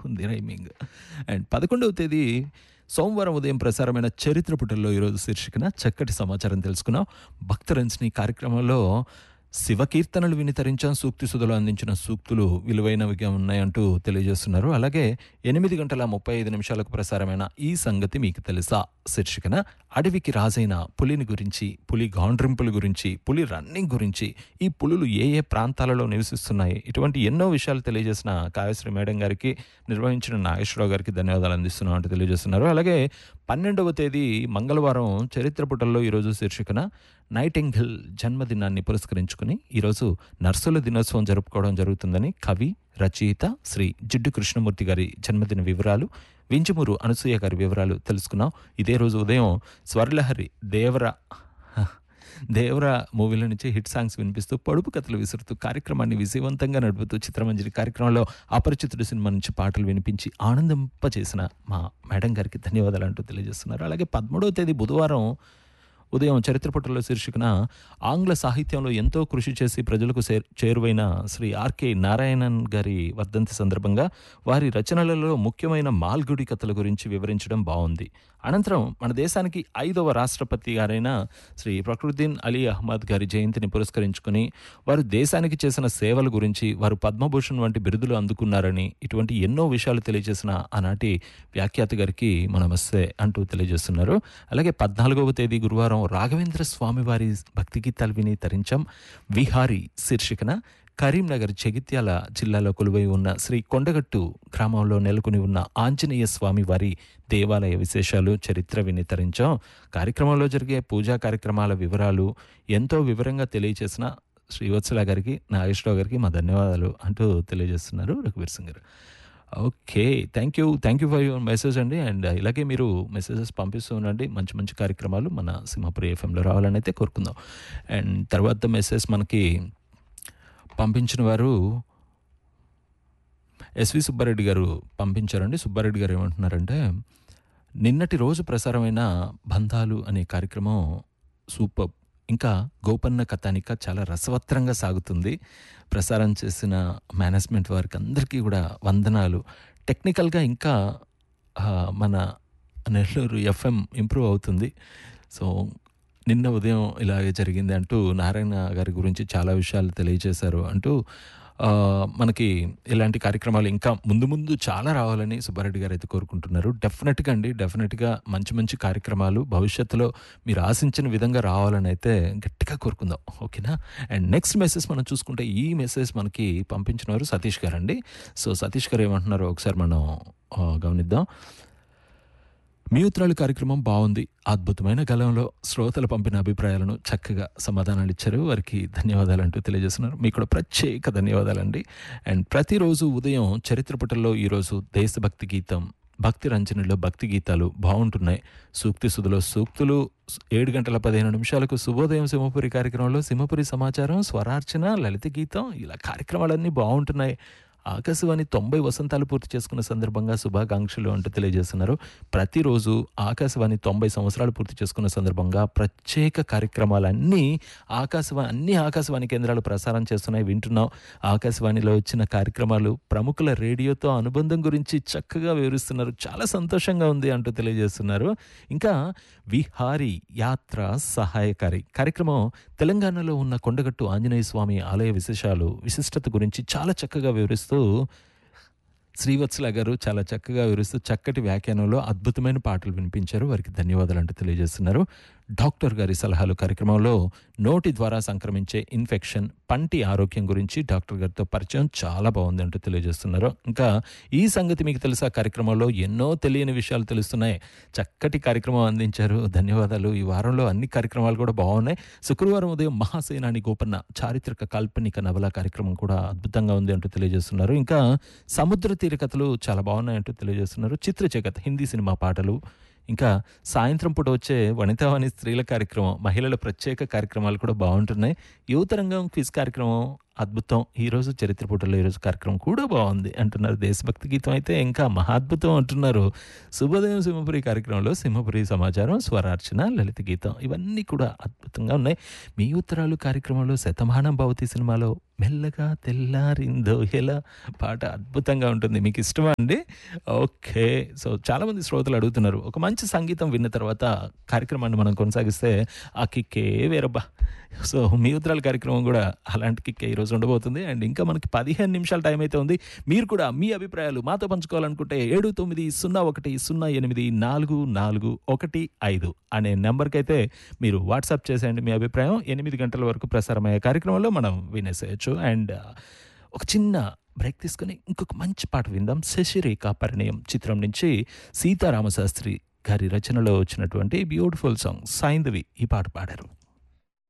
బాగుంది rhyming and పదకొండవ తేదీ సోమవారం ఉదయం ప్రసారమైన చరిత్ర పుటల్లో ఈరోజు శీర్షికన చక్కటి సమాచారం తెలుసుకున్నాం భక్తరంజని కార్యక్రమంలో శివకీర్తనలు విని తరించాం సూక్తి సుధలు అందించిన సూక్తులు విలువైనవిగా ఉన్నాయంటూ తెలియజేస్తున్నారు అలాగే ఎనిమిది గంటల ముప్పై ఐదు నిమిషాలకు ప్రసారమైన ఈ సంగతి మీకు తెలుసా శీర్షికన అడవికి రాజైన పులిని గురించి పులి గాండ్రింపుల గురించి పులి రన్నింగ్ గురించి ఈ పులులు ఏ ఏ ప్రాంతాలలో నివసిస్తున్నాయి ఇటువంటి ఎన్నో విషయాలు తెలియజేసిన కావ్యశ్రీ మేడం గారికి నిర్వహించిన నాగేశ్వరరావు గారికి ధన్యవాదాలు అందిస్తున్నాం అంటూ తెలియజేస్తున్నారు అలాగే పన్నెండవ తేదీ మంగళవారం చరిత్ర పుటల్లో ఈరోజు శీర్షికన నైటింగిల్ జన్మదినాన్ని పురస్కరించుకుని ఈరోజు నర్సుల దినోత్సవం జరుపుకోవడం జరుగుతుందని కవి రచయిత శ్రీ జిడ్డు కృష్ణమూర్తి గారి జన్మదిన వివరాలు వింజమూరు అనసూయ గారి వివరాలు తెలుసుకున్నాం ఇదే రోజు ఉదయం స్వర్లహరి దేవర దేవర మూవీల నుంచి హిట్ సాంగ్స్ వినిపిస్తూ పొడుపు కథలు విసురుతూ కార్యక్రమాన్ని విజయవంతంగా నడుపుతూ చిత్రమంజరి కార్యక్రమంలో అపరిచితుడు సినిమా నుంచి పాటలు వినిపించి ఆనందింపచేసిన మా మేడం గారికి ధన్యవాదాలు అంటూ తెలియజేస్తున్నారు అలాగే పదమూడవ తేదీ బుధవారం ఉదయం చరిత్ర పుటల్లో శీర్షికన ఆంగ్ల సాహిత్యంలో ఎంతో కృషి చేసి ప్రజలకు చేర్- చేరువైన శ్రీ ఆర్కే నారాయణన్ గారి వర్ధంతి సందర్భంగా వారి రచనలలో ముఖ్యమైన మాల్గుడి కథల గురించి వివరించడం బాగుంది అనంతరం మన దేశానికి ఐదవ రాష్ట్రపతి గారైన శ్రీ ఫక్రుద్దీన్ అలీ అహ్మద్ గారి జయంతిని పురస్కరించుకుని వారు దేశానికి చేసిన సేవల గురించి వారు పద్మభూషణ్ వంటి బిరుదులు అందుకున్నారని ఇటువంటి ఎన్నో విషయాలు తెలియజేసిన ఆనాటి వ్యాఖ్యాత గారికి మన నమస్తే అంటూ తెలియజేస్తున్నారు అలాగే పద్నాలుగవ తేదీ గురువారం రాఘవేంద్ర స్వామి వారి భక్తి గీతాలు విని తరించాం విహారీ శీర్షికన కరీంనగర్ జగిత్యాల జిల్లాలో కొలువై ఉన్న శ్రీ కొండగట్టు గ్రామంలో నెలకొని ఉన్న ఆంజనేయ స్వామి వారి దేవాలయ విశేషాలు చరిత్ర విని తరించాం కార్యక్రమంలో జరిగే పూజా కార్యక్రమాల వివరాలు ఎంతో వివరంగా తెలియజేసిన శ్రీవత్సల గారికి నాగేశ్వరరావు గారికి మా ధన్యవాదాలు అంటూ తెలియజేస్తున్నారు రఘువీర్ Singh garu okay thank you thank you for your message అండి అండ్ ఇలాగే మీరు మెసేజెస్ పంపిస్తూ ఉండండి మంచి మంచి కార్యక్రమాలు మన సింహపురి ఎఫ్ఎంలో రావాలని అయితే కోరుకుందాం అండ్ తర్వాత మెసేజ్ మనకి పంపించిన వారు ఎస్వి సుబ్బారెడ్డి గారు పంపించారండి సుబ్బారెడ్డి గారు ఏమంటున్నారంటే నిన్నటి రోజు ప్రసారమైన బంధాలు అనే కార్యక్రమం సూపర్ ఇంకా గోపన్న కథానిక చాలా రసవత్రంగా సాగుతుంది ప్రసారం చేసిన మేనేజ్మెంట్ వారికి అందరికీ కూడా వందనాలు టెక్నికల్గా ఇంకా ఆ, మన నెల్లూరు ఎఫ్ఎం ఇంప్రూవ్ అవుతుంది సో నిన్న ఉదయం ఇలాగే జరిగింది అంటూ నారాయణ గారి గురించి చాలా విషయాలు తెలియజేశారు అంటూ ఆ, మనకి ఇలాంటి కార్యక్రమాలు ఇంకా ముందు ముందు చాలా రావాలని సుబ్బారెడ్డి గారు అయితే కోరుకుంటున్నారు డెఫినెట్గా అండి డెఫినెట్గా మంచి మంచి కార్యక్రమాలు భవిష్యత్తులో మీరు ఆశించిన విధంగా రావాలని అయితే గట్టిగా కోరుకుందాం ఓకేనా అండ్ నెక్స్ట్ మెసేజ్ మనం చూసుకుంటే ఈ మెసేజ్ మనకి పంపించిన వారు సతీష్ గారు అండి సో సతీష్ గారు ఏమంటున్నారో ఒకసారి మనం ఆ, గమనిద్దాం మీ ఉత్తరాలు కార్యక్రమం బాగుంది అద్భుతమైన గలంలో శ్రోతలు పంపిన అభిప్రాయాలను చక్కగా సమాధానాలు ఇచ్చారు వారికి ధన్యవాదాలు అంటూ తెలియజేస్తున్నారు మీకు కూడా ప్రత్యేక ధన్యవాదాలండి అండ్ ప్రతిరోజు ఉదయం చరిత్ర పుటల్లో ఈరోజు దేశభక్తి గీతం భక్తి రంజనిలో భక్తి గీతాలు బాగుంటున్నాయి సూక్తి సుధులో సూక్తులు ఏడు గంటల పదిహేను నిమిషాలకు శుభోదయం సింహపురి కార్యక్రమంలో సింహపురి సమాచారం స్వరార్చన లలిత గీతం ఇలా కార్యక్రమాలన్నీ బాగుంటున్నాయి ఆకాశవాణి తొంభై వసంతాలు పూర్తి చేసుకున్న సందర్భంగా శుభాకాంక్షలు అంటూ తెలియజేస్తున్నారు ప్రతిరోజు ఆకాశవాణి తొంభై సంవత్సరాలు పూర్తి చేసుకున్న సందర్భంగా ప్రత్యేక కార్యక్రమాలన్నీ ఆకాశవాణి అన్ని ఆకాశవాణి కేంద్రాలు ప్రసారం చేస్తున్నాయి వింటున్నాం ఆకాశవాణిలో వచ్చిన కార్యక్రమాలు ప్రముఖుల రేడియోతో అనుబంధం గురించి చక్కగా వివరిస్తున్నారు చాలా సంతోషంగా ఉంది అంటూ తెలియజేస్తున్నారు ఇంకా విహారీ యాత్ర సహాయకారి కార్యక్రమం తెలంగాణలో ఉన్న కొండగట్టు ఆంజనేయ స్వామి ఆలయ విశేషాలు విశిష్టత గురించి చాలా చక్కగా వివరిస్తూ శ్రీవత్సల గారు చాలా చక్కగా వివరిస్తూ చక్కటి వ్యాఖ్యానంలో అద్భుతమైన పాటలు వినిపించారు వారికి ధన్యవాదాలు అంటూ తెలియజేస్తున్నారు డాక్టర్ గారి సలహాలు కార్యక్రమంలో నోటి ద్వారా సంక్రమించే ఇన్ఫెక్షన్ పంటి ఆరోగ్యం గురించి డాక్టర్ గారితో పరిచయం చాలా బాగుంది అంటూ తెలియజేస్తున్నారు ఇంకా ఈ సంగతి మీకు తెలుసా కార్యక్రమంలో ఎన్నో తెలియని విషయాలు తెలుస్తున్నాయి చక్కటి కార్యక్రమం అందించారు ధన్యవాదాలు ఈ వారంలో అన్ని కార్యక్రమాలు కూడా బాగున్నాయి శుక్రవారం ఉదయం మహాసేనాని గోపన్న చారిత్రక కాల్పనిక నవల కార్యక్రమం కూడా అద్భుతంగా ఉంది అంటూ తెలియజేస్తున్నారు ఇంకా సముద్ర తీర కథలు చాలా బాగున్నాయి అంటూ తెలియజేస్తున్నారు చిత్ర జగత్ హిందీ సినిమా పాటలు ఇంకా సాయంత్రం పూట వచ్చే వనితావాణి స్త్రీల కార్యక్రమం మహిళల ప్రత్యేక కార్యక్రమాలు కూడా బాగుంటున్నాయి యువతరంగం క్విజ్ కార్యక్రమం అద్భుతం ఈరోజు చరిత్ర పుటలో ఈరోజు కార్యక్రమం కూడా బాగుంది అంటున్నారు దేశభక్తి గీతం అయితే ఇంకా మహాద్భుతం అంటున్నారు శుభోదయం సింహపురి కార్యక్రమంలో సింహపురి సమాచారం స్వరార్చన లలిత గీతం ఇవన్నీ కూడా అద్భుతంగా ఉన్నాయి మీ ఉత్తరాలు కార్యక్రమంలో శతమానం భవతి సినిమాలో మెల్లగా తెల్లారిందో ఎలా పాట అద్భుతంగా ఉంటుంది మీకు ఇష్టమా అండి ఓకే సో చాలామంది శ్రోతలు అడుగుతున్నారు ఒక మంచి సంగీతం విన్న తర్వాత కార్యక్రమాన్ని మనం కొనసాగిస్తే ఆ కిక్కే వేరబ్బా సో మీ ఉత్తరాల కార్యక్రమం కూడా అలాంటి కిక్కే ఈరోజు ఉండబోతుంది అండ్ ఇంకా మనకి పదిహేను నిమిషాల టైం అయితే ఉంది మీరు కూడా మీ అభిప్రాయాలు మాతో పంచుకోవాలనుకుంటే ఏడు తొమ్మిది సున్నా ఒకటి సున్నా ఎనిమిది నాలుగు నాలుగు ఒకటి ఐదు అనే నెంబర్కి అయితే మీరు వాట్సాప్ చేసేయండి మీ అభిప్రాయం ఎనిమిది గంటల వరకు ప్రసారమయ్యే కార్యక్రమంలో మనం వినేసేయచ్చు అండ్ ఒక చిన్న బ్రేక్ తీసుకొని ఇంకొక మంచి పాట విందాం శశిరేఖ పరిణయం చిత్రం నుంచి సీతారామశాస్త్రి గారి రచనలో వచ్చినటువంటి బ్యూటిఫుల్ సాంగ్ సాయిందవి ఈ పాట పాడారు